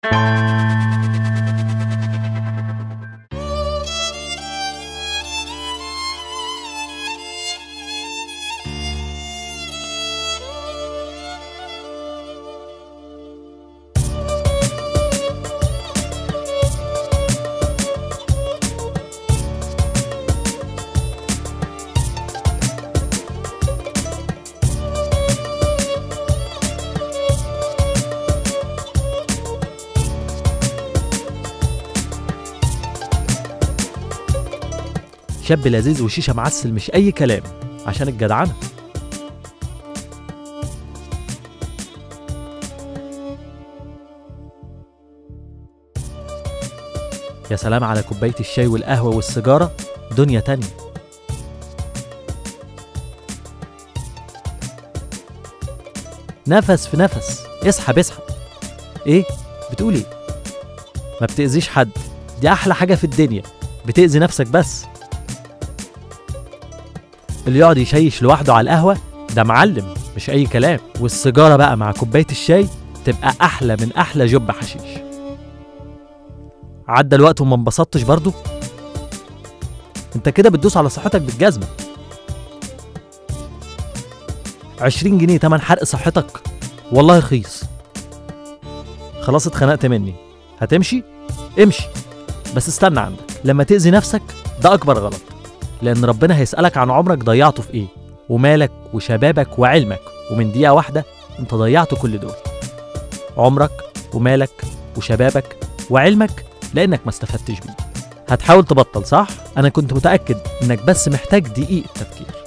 شاب لذيذ وشيشه معسل مش اي كلام عشان الجدعنه يا سلام على كوبايه الشاي والقهوه والسيجاره دنيا تانية نفس في نفس اسحب اسحب ايه بتقول ايه ما بتأذيش حد دي احلى حاجه في الدنيا بتأذي نفسك بس اللي يقعد يشيش لوحده على القهوة ده معلم مش أي كلام والسيجارة بقى مع كوباية الشاي تبقى أحلى من أحلى جب حشيش عدى الوقت وما انبسطتش برضو انت كده بتدوس على صحتك بالجزمة عشرين جنيه تمن حرق صحتك والله رخيص خلاص اتخنقت مني هتمشي امشي بس استنى عندك لما تأذي نفسك ده أكبر غلط لأن ربنا هيسألك عن عمرك ضيعته في إيه ومالك وشبابك وعلمك ومن دقيقة واحدة أنت ضيعت كل دول عمرك ومالك وشبابك وعلمك لأنك ما استفدتش بيه هتحاول تبطل صح؟ أنا كنت متأكد إنك بس محتاج دقيقة تفكير